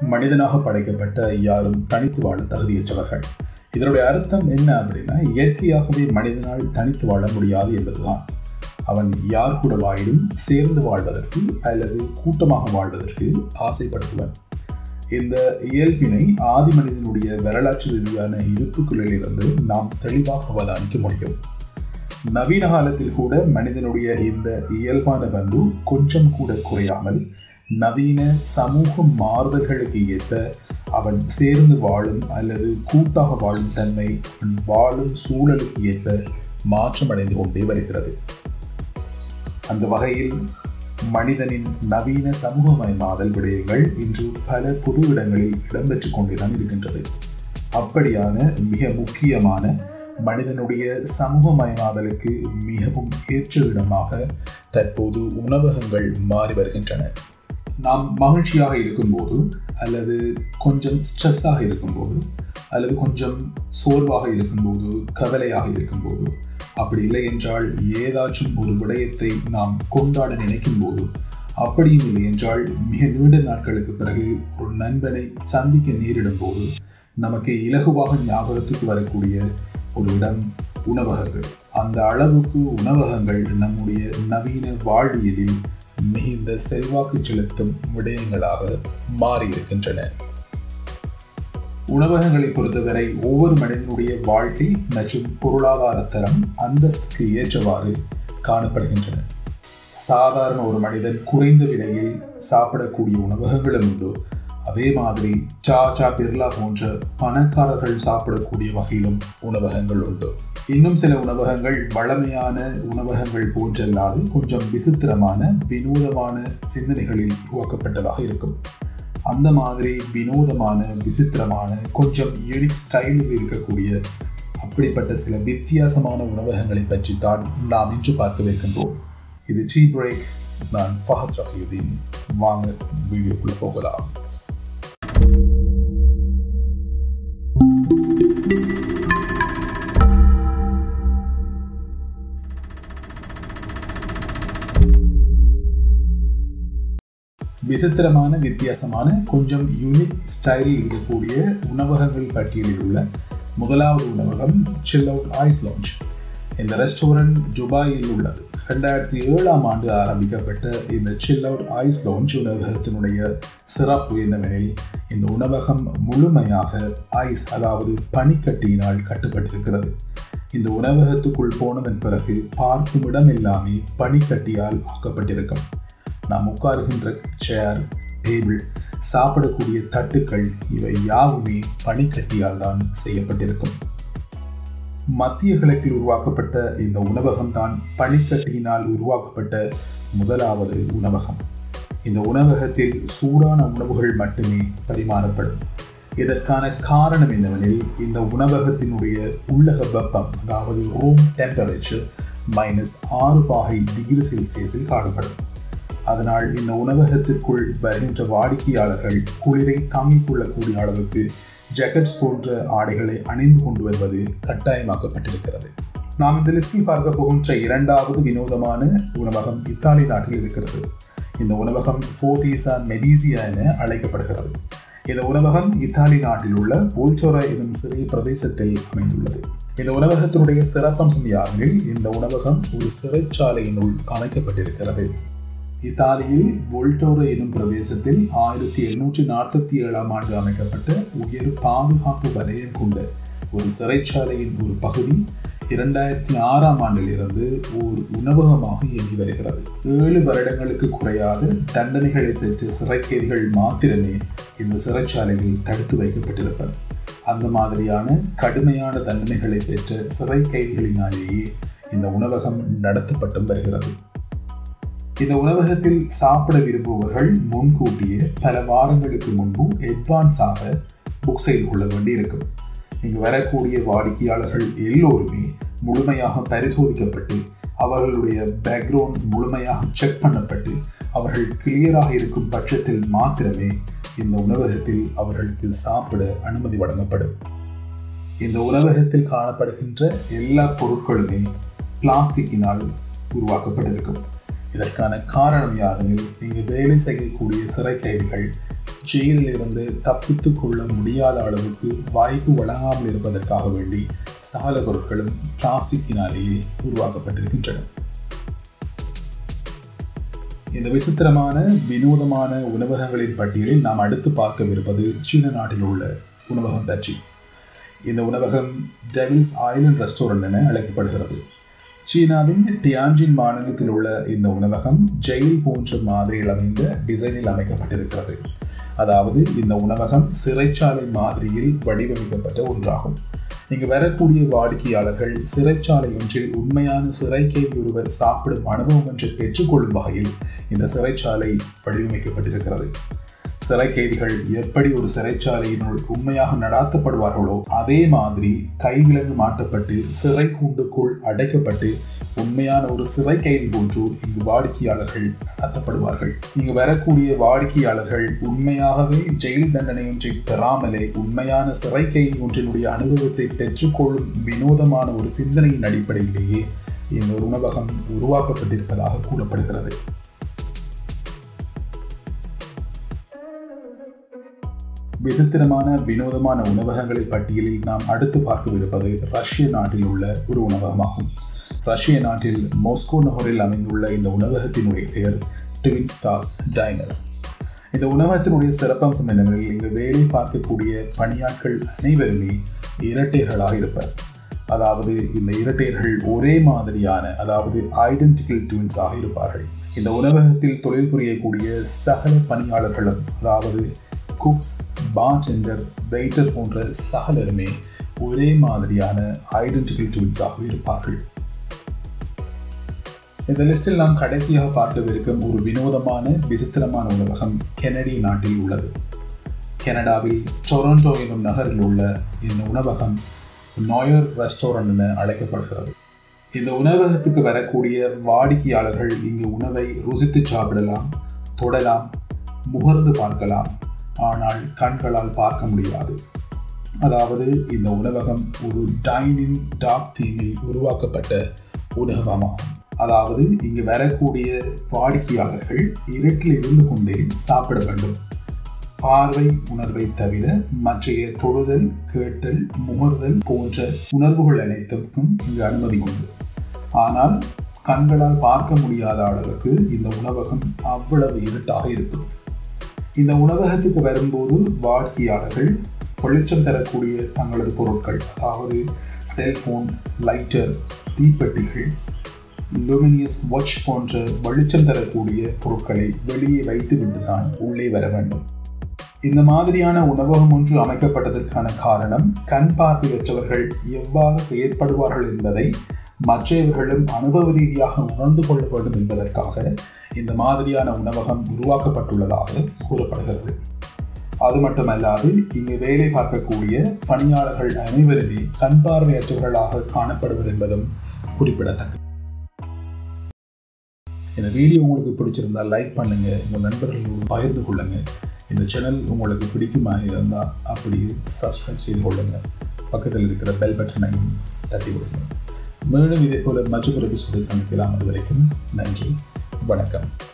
மனிதனாக படைக்கப்பட்ட யாரும் தனித்து வாழ தகுதியற்றவர்கள் இதனுடைய அர்த்தம் என்ன அப்படின்னா இயற்கையாகவே மனிதனால் தனித்து வாழ முடியாது என்பதுதான் அவன் யார் கூட வாயிலும் சேர்ந்து வாழ்வதற்கு அல்லது கூட்டமாக வாழ்வதற்கு ஆசைப்படுத்துவன் இந்த இயல்பினை ஆதி மனிதனுடைய வரலாற்று ரீதியான இருப்புகளில் இருந்து நாம் தெளிவாக அவதானிக்க முடியும் நவீன காலத்தில் கூட மனிதனுடைய இந்த இயல்பான பண்பு கொஞ்சம் கூட குறையாமல் நவீன சமூக மாறுதல்களுக்கு ஏற்ப அவன் சேர்ந்து வாழும் அல்லது கூட்டாக வாழும் தன்மை அவன் வாழும் சூழலுக்கு ஏற்ப மாற்றமடைந்து கொண்டே வருகிறது அந்த வகையில் மனிதனின் நவீன சமூகமயமாதல் விடயங்கள் இன்று பல பொது இடங்களில் இடம்பெற்றுக் கொண்டேதான் இருக்கின்றது அப்படியான மிக முக்கியமான மனிதனுடைய சமூகமயமாதலுக்கு மிகவும் ஏற்ற இடமாக தற்போது உணவகங்கள் மாறி வருகின்றன நாம் மகிழ்ச்சியாக இருக்கும்போது அல்லது கொஞ்சம் ஸ்ட்ரெஸ்ஸாக இருக்கும்போது அல்லது கொஞ்சம் சோர்வாக இருக்கும்போது கவலையாக இருக்கும்போது அப்படி இல்லை என்றால் ஏதாச்சும் ஒரு விடயத்தை நாம் கொண்டாட நினைக்கும் போது அப்படியும் இல்லை என்றால் மிக நீண்ட நாட்களுக்கு பிறகு ஒரு நண்பனை சந்திக்க நேரிடும் போது நமக்கு இலகுவாக ஞாபகத்துக்கு வரக்கூடிய ஒரு இடம் உணவகங்கள் அந்த அளவுக்கு உணவகங்கள் நம்முடைய நவீன வாழ்வியலில் மிகுந்த செல்வாக்கு செலுத்தும் விடயங்களாக மாறியிருக்கின்றன உணவகங்களை பொறுத்தவரை ஒவ்வொரு மனிதனுடைய வாழ்க்கை மற்றும் பொருளாதார தரம் அந்தஸ்துக்கு ஏற்றவாறு காணப்படுகின்றன சாதாரண ஒரு மனிதன் குறைந்த விலையில் சாப்பிடக்கூடிய உணவகங்களும் உண்டு அதே மாதிரி சாச்சா பிர்லா போன்ற பணக்காரர்கள் சாப்பிடக்கூடிய வகையிலும் உணவகங்கள் உண்டு இன்னும் சில உணவகங்கள் வளமையான உணவகங்கள் போன்றல்லாது கொஞ்சம் விசித்திரமான வினோதமான சிந்தனைகளில் உருவாக்கப்பட்டதாக இருக்கும் அந்த மாதிரி வினோதமான விசித்திரமான கொஞ்சம் யூனிக் ஸ்டைலில் இருக்கக்கூடிய அப்படிப்பட்ட சில வித்தியாசமான உணவகங்களை பற்றி தான் நாம் இன்று பார்க்கவிருக்கின்றோம் இது டீ பிரேக் நான் ஃபஹத் ரஃபியுதீன் வாங்க வீடியோக்குள்ள போகலாம் விசித்திரமான வித்தியாசமான கொஞ்சம் யூனிக் ஸ்டைலில் இருக்கக்கூடிய உணவகங்கள் பட்டியலில் உள்ள முதலாவது உணவகம் சில் அவுட் ஐஸ் லான்ச் இந்த ரெஸ்டாரண்ட் துபாயில் உள்ளது ரெண்டாயிரத்தி ஏழாம் ஆண்டு ஆரம்பிக்கப்பட்ட இந்த சில் அவுட் ஐஸ் லான்ச் உணவகத்தினுடைய சிறப்பு என்னவெனில் இந்த உணவகம் முழுமையாக ஐஸ் அதாவது பனிக்கட்டியினால் கட்டுப்பட்டிருக்கிறது இந்த உணவகத்துக்குள் போனதன் பிறகு பார்க்கும் இடம் எல்லாமே பனிக்கட்டியால் ஆக்கப்பட்டிருக்கும் நாம் உட்காருகின்ற சேர் டேபிள் சாப்பிடக்கூடிய தட்டுக்கள் இவை யாவுமே பனிக்கட்டியால் தான் செய்யப்பட்டிருக்கும் மத்திய கிழக்கில் உருவாக்கப்பட்ட இந்த உணவகம் தான் பனிக்கட்டியினால் உருவாக்கப்பட்ட முதலாவது உணவகம் இந்த உணவகத்தில் சூடான உணவுகள் மட்டுமே பரிமாறப்படும் இதற்கான காரணம் என்னவெனில் இந்த உணவகத்தினுடைய உள்ளக வெப்பம் அதாவது ரூம் டெம்பரேச்சர் மைனஸ் ஆறு பாகை டிகிரி செல்சியஸில் காணப்படும் அதனால் இந்த உணவகத்திற்குள் வருகின்ற வாடிக்கையாளர்கள் குளிரை தாங்கிக் கொள்ளக்கூடிய அளவுக்கு ஜாக்கெட்ஸ் போன்ற ஆடைகளை அணிந்து கொண்டு வருவது கட்டாயமாக்கப்பட்டிருக்கிறது நாம் இந்த லிஸ்டில் பார்க்க போகின்ற இரண்டாவது வினோதமான உணவகம் இத்தாலி நாட்டில் இருக்கிறது இந்த உணவகம் ஃபோர்டீசா மெடிசியா என அழைக்கப்படுகிறது இந்த உணவகம் இத்தாலி நாட்டில் உள்ள போல்சோரா எனும் சிறிய பிரதேசத்தில் அமைந்துள்ளது இந்த உணவகத்தினுடைய சிறப்பம்சம் யாரெனில் இந்த உணவகம் ஒரு சிறைச்சாலையினுள் அமைக்கப்பட்டிருக்கிறது இத்தாலியில் பொல்டோரோ எனும் பிரதேசத்தில் ஆயிரத்தி எழுநூற்றி நாற்பத்தி ஏழாம் ஆண்டு அமைக்கப்பட்ட உயர் பாதுகாப்பு வலயம் கொண்ட ஒரு சிறைச்சாலையின் ஒரு பகுதி இரண்டாயிரத்தி ஆறாம் ஆண்டிலிருந்து ஓர் உணவகமாக இயங்கி வருகிறது ஏழு வருடங்களுக்கு குறையாத தண்டனைகளை பெற்ற சிறைக்கைதிகள் மாத்திரமே இந்த சிறைச்சாலையில் தடுத்து வைக்கப்பட்டிருப்பர் அந்த மாதிரியான கடுமையான தண்டனைகளை பெற்ற சிறை கைதிகளினாலேயே இந்த உணவகம் நடத்தப்பட்டும் வருகிறது இந்த உணவகத்தில் சாப்பிட விரும்புபவர்கள் முன்கூட்டியே பல வாரங்களுக்கு முன்பு அட்வான்ஸாக புக் செய்து கொள்ள வேண்டியிருக்கும் இங்கு வரக்கூடிய வாடிக்கையாளர்கள் எல்லோருமே முழுமையாக பரிசோதிக்கப்பட்டு அவர்களுடைய பேக்ரவுண்ட் முழுமையாக செக் பண்ணப்பட்டு அவர்கள் கிளியராக இருக்கும் பட்சத்தில் மாத்திரமே இந்த உணவகத்தில் அவர்களுக்கு சாப்பிட அனுமதி வழங்கப்படும் இந்த உணவகத்தில் காணப்படுகின்ற எல்லா பொருட்களுமே பிளாஸ்டிக்கினால் உருவாக்கப்பட்டிருக்கும் இதற்கான காரணம் யாதெனில் இங்கு வேலை செய்யக்கூடிய சிறை கைதிகள் ஜெயிலில் இருந்து தப்பித்து கொள்ள முடியாத அளவுக்கு வாய்ப்பு வழங்காமல் இருப்பதற்காக வேண்டி சகல பொருட்களும் பிளாஸ்டிக்கினாலேயே உருவாக்கப்பட்டிருக்கின்றன இந்த விசித்திரமான வினோதமான உணவகங்களின் பட்டியலில் நாம் அடுத்து பார்க்கவிருப்பது சீன நாட்டில் உள்ள உணவகம் பற்றி இந்த உணவகம் டெவில்ஸ் ஐலண்ட் ரெஸ்டாரண்ட் என அழைக்கப்படுகிறது சீனாவின் டியான்ஜின் மாநிலத்தில் உள்ள இந்த உணவகம் ஜெயில் போன்ற மாதிரியில் அமைந்த டிசைனில் அமைக்கப்பட்டிருக்கிறது அதாவது இந்த உணவகம் சிறைச்சாலை மாதிரியில் வடிவமைக்கப்பட்ட ஒன்றாகும் இங்கு வரக்கூடிய வாடிக்கையாளர்கள் சிறைச்சாலை ஒன்றில் உண்மையான சிறை கைதி ஒருவர் சாப்பிடும் அனுபவம் ஒன்றை பெற்றுக்கொள்ளும் வகையில் இந்த சிறைச்சாலை வடிவமைக்கப்பட்டிருக்கிறது சிறை கைதிகள் எப்படி ஒரு சிறைச்சாலையினுள் உண்மையாக நடாத்தப்படுவார்களோ அதே மாதிரி கைவிலங்கு மாட்டப்பட்டு சிறை கூண்டுக்குள் அடைக்கப்பட்டு உண்மையான ஒரு சிறை கைதி போன்று இங்கு வாடிக்கையாளர்கள் நடத்தப்படுவார்கள் இங்கு வரக்கூடிய வாடிக்கையாளர்கள் உண்மையாகவே ஜெயில் தண்டனை ஒன்றை பெறாமலே உண்மையான சிறை கைதி ஒன்றினுடைய அனுபவத்தை பெற்றுக்கொள்ளும் வினோதமான ஒரு சிந்தனையின் அடிப்படையிலேயே இந்த உணவகம் உருவாக்கப்பட்டிருப்பதாக கூறப்படுகிறது விசித்திரமான வினோதமான உணவகங்களின் பட்டியலில் நாம் அடுத்து பார்க்கவிருப்பது ரஷ்ய நாட்டில் உள்ள ஒரு உணவகமாகும் ரஷ்ய நாட்டில் மாஸ்கோ நகரில் அமைந்துள்ள இந்த உணவகத்தினுடைய பெயர் ட்வின் ஸ்டார்ஸ் டைனர் இந்த உணவகத்தினுடைய சிறப்பம்சம் என்னவெனில் இங்கு வேலை பார்க்கக்கூடிய பணியாட்கள் அனைவருமே இரட்டையர்களாக இருப்பர் அதாவது இந்த இரட்டையர்கள் ஒரே மாதிரியான அதாவது ஐடென்டிக்கல் ட்வின்ஸாக இருப்பார்கள் இந்த உணவகத்தில் தொழில் புரியக்கூடிய சகல பணியாளர்களும் அதாவது குக்ஸ் பார்டெண்டர் வெயிட்டர் போன்ற சகலருமே ஒரே மாதிரியான ஐடென்டிக்கல் ட்வின்ஸாக இருப்பார்கள் இந்த லிஸ்டில் நாம் கடைசியாக பார்க்கவிருக்கும் ஒரு வினோதமான விசித்திரமான உணவகம் கெனடி நாட்டில் உள்ளது கனடாவில் டொரண்டோ என்னும் நகரில் உள்ள இந்த உணவகம் நோயர் ரெஸ்டாரண்ட் என அழைக்கப்படுகிறது இந்த உணவகத்துக்கு வரக்கூடிய வாடிக்கையாளர்கள் இங்கு உணவை ருசித்து சாப்பிடலாம் தொடலாம் முகர்ந்து பார்க்கலாம் ஆனால் கண்களால் பார்க்க முடியாது அதாவது இந்த உணவகம் ஒரு டைனிங் டாக் தீமில் உருவாக்கப்பட்ட உணவகமாகும் அதாவது இங்கு வரக்கூடிய வாடிக்கையாளர்கள் இருட்டில் இருந்து கொண்டே சாப்பிட வேண்டும் பார்வை உணர்வை தவிர மற்றைய தொடுதல் கேட்டல் முகர்தல் போன்ற உணர்வுகள் அனைத்துக்கும் இங்கு அனுமதி உண்டு ஆனால் கண்களால் பார்க்க முடியாத அளவுக்கு இந்த உணவகம் அவ்வளவு இருட்டாக இருக்கும் இந்த உணவகத்துக்கு வரும்போது வாடிக்கையாளர்கள் வெளிச்சம் தரக்கூடிய தங்களது பொருட்கள் அதாவது செல்போன் லைட்டர் தீப்பெட்டிகள் லூமினியஸ் வாட்ச் போன்ற வெளிச்சம் தரக்கூடிய பொருட்களை வெளியே வைத்துவிட்டு தான் உள்ளே வர வேண்டும் இந்த மாதிரியான உணவகம் ஒன்று அமைக்கப்பட்டதற்கான காரணம் கண் பார்வையற்றவர்கள் எவ்வாறு செயற்படுவார்கள் என்பதை மற்றவர்களும் அனுபவ ரீதியாக உணர்ந்து கொள்ள வேண்டும் என்பதற்காக இந்த மாதிரியான உணவகம் உருவாக்கப்பட்டுள்ளதாக கூறப்படுகிறது அது மட்டுமல்லாது இங்கு வேலை பார்க்கக்கூடிய பணியாளர்கள் அனைவருமே கண் பார்வையற்றவர்களாக காணப்படுவர் என்பதும் குறிப்பிடத்தக்கது இந்த வீடியோ உங்களுக்கு பிடிச்சிருந்தால் லைக் பண்ணுங்க உங்கள் நண்பர்களோடு பகிர்ந்து கொள்ளுங்க இந்த சேனல் உங்களுக்கு பிடிக்குமாக இருந்தால் அப்படியே சப்ஸ்கிரைப் செய்து கொள்ளுங்க பக்கத்தில் இருக்கிற பெல் பட்டனையும் தட்டி விடுங்க மேலும் இதே போல மற்றொரு எபிசோடில் சந்திக்கலாம் அது வரைக்கும் நன்றி வணக்கம்